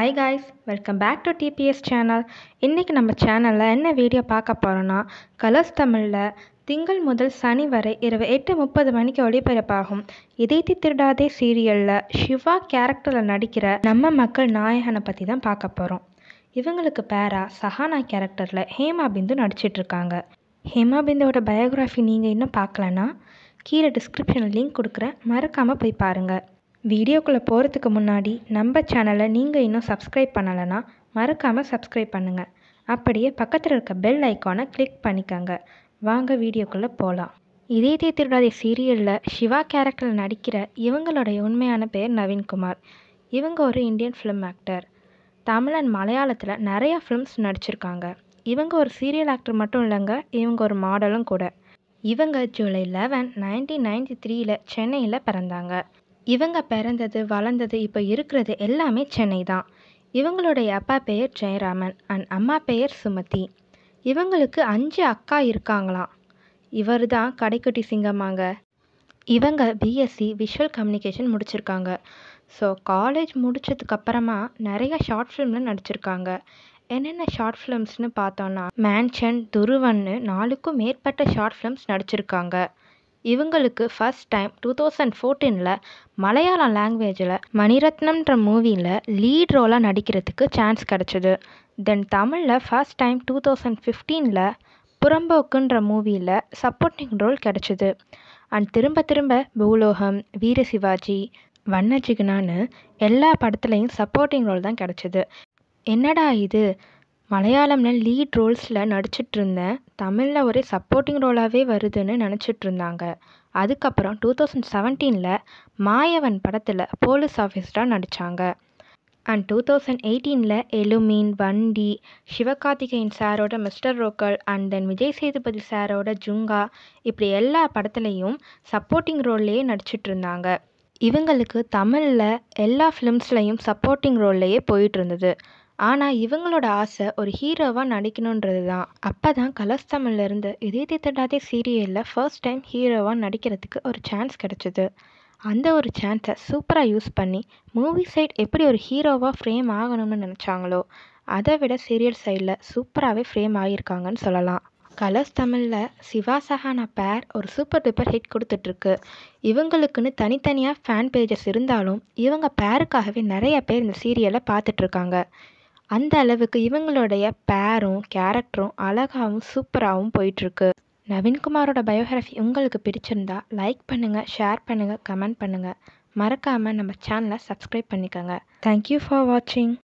hi guys welcome back to TPS channel இன்றைக்கி நம்ம சேனலில் என்ன வீடியோ பார்க்க போகிறோன்னா கலர்ஸ் தமிழில் திங்கள் முதல் சனி வரை இரவு எட்டு முப்பது மணிக்கு ஒளிபரப்பாகும் இதயத்தை திருடாதே சீரியலில் சிவா கேரக்டரில் நடிக்கிற நம்ம மக்கள் நாயகனை பற்றி தான் பார்க்க போகிறோம் இவங்களுக்கு பேரா சஹானா கேரக்டரில் ஹேமா பிந்து நடிச்சிட்ருக்காங்க ஹேமா பிந்துவோட பயோகிராஃபி நீங்கள் இன்னும் பார்க்கலன்னா கீழே டிஸ்கிரிப்ஷனில் லிங்க் கொடுக்குறேன் மறக்காமல் போய் பாருங்கள் வீடியோக்குள்ளே போகிறதுக்கு முன்னாடி நம்ம சேனலை நீங்கள் இன்னும் சப்ஸ்கிரைப் பண்ணலைன்னா மறக்காமல் சப்ஸ்கிரைப் பண்ணுங்கள் அப்படியே பக்கத்தில் இருக்க பெல் ஐக்கானை கிளிக் பண்ணிக்கோங்க வாங்க வீடியோக்குள்ளே போகலாம் இதயத்தை திருடாதே சீரியலில் சிவா கேரக்டரில் நடிக்கிற இவங்களுடைய உண்மையான பேர் நவீன்குமார் இவங்க ஒரு Indian film actor Tamil and மலையாளத்தில் நிறையா ஃபிலிம்ஸ் நடிச்சிருக்காங்க இவங்க ஒரு சீரியல் ஆக்டர் மட்டும் இல்லைங்க இவங்க ஒரு மாடலும் கூட இவங்க ஜூலை லெவன் நைன்டீன் நைன்டி த்ரீல சென்னையில் பிறந்தாங்க இவங்க பிறந்தது வளர்ந்தது இப்போ இருக்கிறது எல்லாமே சென்னை தான் இவங்களுடைய அப்பா பெயர் ஜெயராமன் அண்ட் அம்மா பெயர் சுமதி இவங்களுக்கு அஞ்சு அக்கா இருக்காங்களாம் இவர் தான் கடைக்குட்டி சிங்கம்மாங்க இவங்க பிஎஸ்சி விஷுவல் கம்யூனிகேஷன் முடிச்சிருக்காங்க ஸோ காலேஜ் முடிச்சதுக்கப்புறமா நிறைய ஷார்ட் ஃபிலிமில் நடிச்சிருக்காங்க என்னென்ன ஷார்ட் ஃபிலிம்ஸ்னு பார்த்தோன்னா மேன்ஷன் துருவன்னு நாலுக்கும் மேற்பட்ட ஷார்ட் ஃபிலிம்ஸ் நடிச்சிருக்காங்க இவங்களுக்கு ஃபஸ்ட் டைம் டூ தௌசண்ட் ஃபோர்டீனில் மலையாளம் லாங்குவேஜில் மணிரத்னம்ன்ற மூவியில் லீட் ரோலாக நடிக்கிறதுக்கு சான்ஸ் கிடச்சிது தென் தமிழில் ஃபஸ்ட் டைம் டூ தௌசண்ட் ஃபிஃப்டீனில் புறம்போக்குன்ற மூவியில் சப்போர்ட்டிங் ரோல் கிடச்சிது அண்ட் திரும்ப திரும்ப பூலோகம் வீர சிவாஜி வண்ணஜிகனான்னு எல்லா படத்துலையும் சப்போர்ட்டிங் ரோல் தான் கிடச்சிது என்னடா இது மலையாளம்ல லீட் ரோல்ஸில் நடிச்சிட்டு இருந்தேன் தமிழில் ஒரே சப்போர்ட்டிங் ரோலாகவே வருதுன்னு நினச்சிட்டு இருந்தாங்க அதுக்கப்புறம் டூ தௌசண்ட் செவன்டீனில் மாயவன் படத்தில் போலீஸ் ஆஃபீஸராக நடித்தாங்க அண்ட் டூ தௌசண்ட் எயிட்டீனில் எலுமீன் வண்டி சிவகார்த்திகேயன் சாரோட Mister Local and then Vijay Sethupathi சாரோட ஜுங்கா இப்படி எல்லா படத்துலையும் சப்போர்ட்டிங் ரோல்லையே நடிச்சிட்டு இருந்தாங்க இவங்களுக்கு தமிழில் எல்லா ஃபிலிம்ஸ்லையும் சப்போர்ட்டிங் ரோல்லையே போயிட்டு இருந்தது ஆனால் இவங்களோட ஆசை ஒரு ஹீரோவாக நடிக்கணுன்றது தான் அப்போ தான் கலர்ஸ் தமிழ்லேருந்து இதயத்தை தட்டாதே சீரியலில் ஃபர்ஸ்ட் டைம் ஹீரோவாக நடிக்கிறதுக்கு ஒரு சான்ஸ் கிடச்சிது அந்த ஒரு சான்ஸை சூப்பராக யூஸ் பண்ணி மூவி சைட் எப்படி ஒரு ஹீரோவாக ஃப்ரேம் ஆகணும்னு நினச்சாங்களோ அதை விட சீரியல் சைடில் சூப்பராகவே ஃப்ரேம் ஆகியிருக்காங்கன்னு சொல்லலாம் கலர்ஸ் தமிழில் சிவா சஹானா பேர் ஒரு சூப்பர் டூப்பர் ஹிட் கொடுத்துட்ருக்கு இவங்களுக்குன்னு தனித்தனியாக ஃபேன் பேஜஸ் இருந்தாலும் இவங்க பேருக்காகவே நிறைய பேர் இந்த சீரியலை பார்த்துட்ருக்காங்க அந்த அளவுக்கு இவங்களுடைய பேரும் கேரக்டரும் அழகாகவும் சூப்பராகவும் போயிட்டுருக்கு நவீன்குமாரோட பயோகிராஃபி உங்களுக்கு பிடிச்சிருந்தா லைக் பண்ணுங்கள் ஷேர் பண்ணுங்கள் கமெண்ட் பண்ணுங்கள் மறக்காமல் நம்ம சேனலை சப்ஸ்கிரைப் பண்ணிக்கோங்க தேங்க்யூ ஃபார் வாட்சிங்